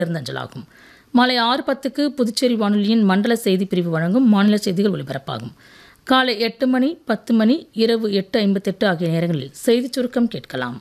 இருந்தஞ்சலாகும் மாலை ஆறு பத்துக்கு புதுச்சேரி வானொலியின் மண்டல செய்தி பிரிவு வழங்கும் மாநில செய்திகள் ஒலிபரப்பாகும் காலை எட்டு மணி பத்து மணி இரவு எட்டு ஐம்பத்தெட்டு ஆகிய நேரங்களில் செய்திச் சுருக்கம் கேட்கலாம்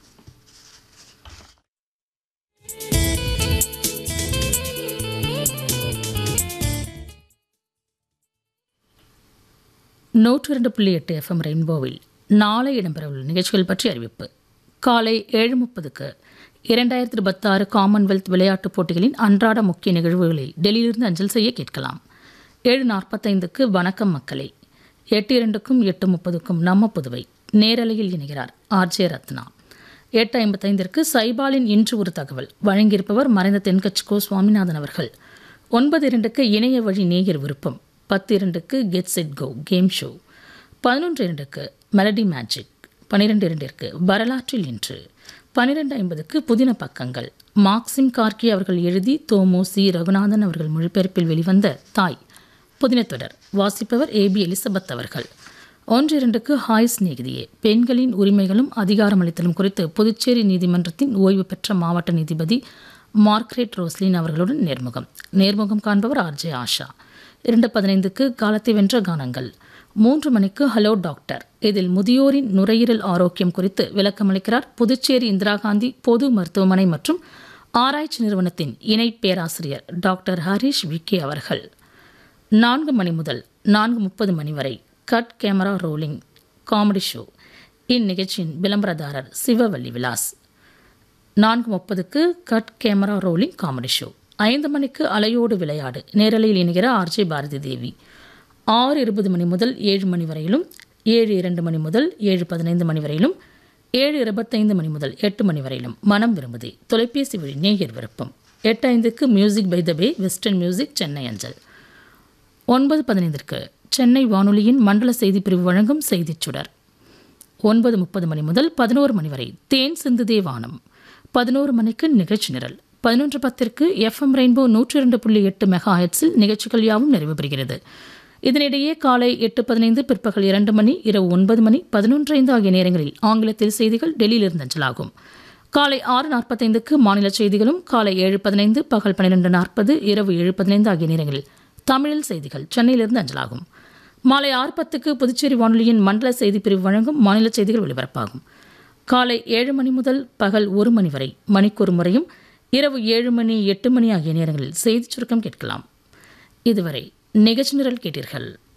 நூற்று இரண்டு புள்ளி எட்டு எஃப்எம் ரெயின்போவில் நாளை இடம்பெறவுள்ள நிகழ்ச்சிகள் பற்றி அறிவிப்பு காலை ஏழு முப்பதுக்கு இரண்டாயிரத்தி இருபத்தாறு காமன்வெல்த் விளையாட்டுப் போட்டிகளின் அன்றாட முக்கிய நிகழ்வுகளை டெல்லியிலிருந்து அஞ்சல் செய்ய கேட்கலாம் ஏழு நாற்பத்தைந்துக்கு வணக்கம் மக்களே எட்டு இரண்டுக்கும் எட்டு முப்பதுக்கும் நம்ம புதுவை நேரலையில் இணைகிறார் ஆர்ஜே ரத்னா எட்டு ஐம்பத்தைந்திற்கு சைபாலின் இன்று ஒரு தகவல் வழங்கியிருப்பவர் மறைந்த தென்கட்சி கோ சுவாமிநாதன் அவர்கள் ஒன்பது இரண்டுக்கு இணைய வழி நேயர் விருப்பம் பத்து இரண்டுக்கு get set go game show பதினொன்று இரண்டுக்கு மெலடி மேஜிக் பன்னிரெண்டு இரண்டிற்கு வரலாற்றில் இன்று பன்னிரெண்டு ஐம்பதுக்கு புதின பக்கங்கள் மார்க்சிம் கார்கி அவர்கள் எழுதி தோமு சி ரகுநாதன் அவர்கள் மொழிபெயர்ப்பில் வெளிவந்த தாய் புதின தொடர் வாசிப்பவர் ஏபி எலிசபெத் அவர்கள் ஒன்று இரண்டுக்கு ஹாய் சிநேகிதியே பெண்களின் உரிமைகளும் அதிகாரமளித்தலும் குறித்து புதுச்சேரி நீதிமன்றத்தின் ஓய்வு பெற்ற மாவட்ட நீதிபதி மார்க்ரெட் ரோஸ்லின் அவர்களுடன் நேர்முகம் நேர்முகம் காண்பவர் ஆர்ஜே ஆஷா இரண்டு பதினைந்துக்கு காலத்தை வென்ற கானங்கள் மூன்று மணிக்கு ஹலோ டாக்டர் இதில் முதியோரின் நுரையீரல் ஆரோக்கியம் குறித்து விளக்கமளிக்கிறார் புதுச்சேரி இந்திரா காந்தி பொது மருத்துவமனை மற்றும் ஆராய்ச்சி நிறுவனத்தின் இணை பேராசிரியர் டாக்டர் ஹரிஷ் விக்கே அவர்கள் நான்கு மணி முதல் நான்கு முப்பது மணி வரை cut camera rolling comedy show இந்நிகழ்ச்சியின் விளம்பரதாரர் சிவவல்லி விலாஸ் நான்கு முப்பதுக்கு cut camera rolling comedy show ஐந்து மணிக்கு அலையோடு விளையாடு நேரலையில் இணைகிற ஆர்ஜே பாரதி தேவி ஆறு இருபது மணி முதல் ஏழு மணி வரையிலும் ஏழு இரண்டு மணி முதல் ஏழு பதினைந்து மணி வரையிலும் ஏழு இருபத்தைந்து மணி முதல் எட்டு மணி வரையிலும் மனம் விரும்புதே தொலைபேசி வழி நேயர் விருப்பம் எட்டு ஐந்துக்கு music by the bay western music Chennai அஞ்சல் ஒன்பது பதினைந்திற்கு சென்னை வானொலியின் மண்டல செய்திப் பிரிவு வழங்கும் செய்திச் சுடர் ஒன்பது முப்பது மணி முதல் பதினோரு மணி வரை தேன் சிந்துதே வானம் பதினோரு மணிக்கு நிகழ்ச்சி நிரல் பதினொன்று பத்திற்கு எஃப்எம் ரெயின்போ நூற்றி இரண்டு புள்ளி எட்டு மெகா ஹெட்ஸில் நிகழ்ச்சிகள் யாவும் நிறைவு பெறுகிறது இதனிடையே காலை எட்டு பதினைந்து பிற்பகல் இரண்டு மணி இரவு ஒன்பது மணி பதினொன்று ஐந்து ஆகிய நேரங்களில் ஆங்கிலத்தில் செய்திகள் டெல்லியிலிருந்து அஞ்சலாகும் காலை ஆறு நாற்பத்தைந்துக்கு மாநில செய்திகளும் காலை ஏழு பதினைந்து பகல் பன்னிரெண்டு நாற்பது இரவு ஏழு பதினைந்து ஆகிய நேரங்களில் தமிழில் செய்திகள் சென்னையிலிருந்து அஞ்சலாகும் மாலை ஆறு பத்துக்கு புதுச்சேரி வானொலியின் மண்டல செய்திப் பிரிவு வழங்கும் மாநில செய்திகள் ஒலிபரப்பாகும் காலை ஏழு மணி முதல் பகல் ஒரு மணி வரை மணிக்கொரு முறையும் இரவு ஏழு மணி எட்டு மணி ஆகிய நேரங்களில் செய்திச் சுருக்கம் கேட்கலாம் இதுவரை நிகழ்ச்சி நிரல் கேட்டீர்கள்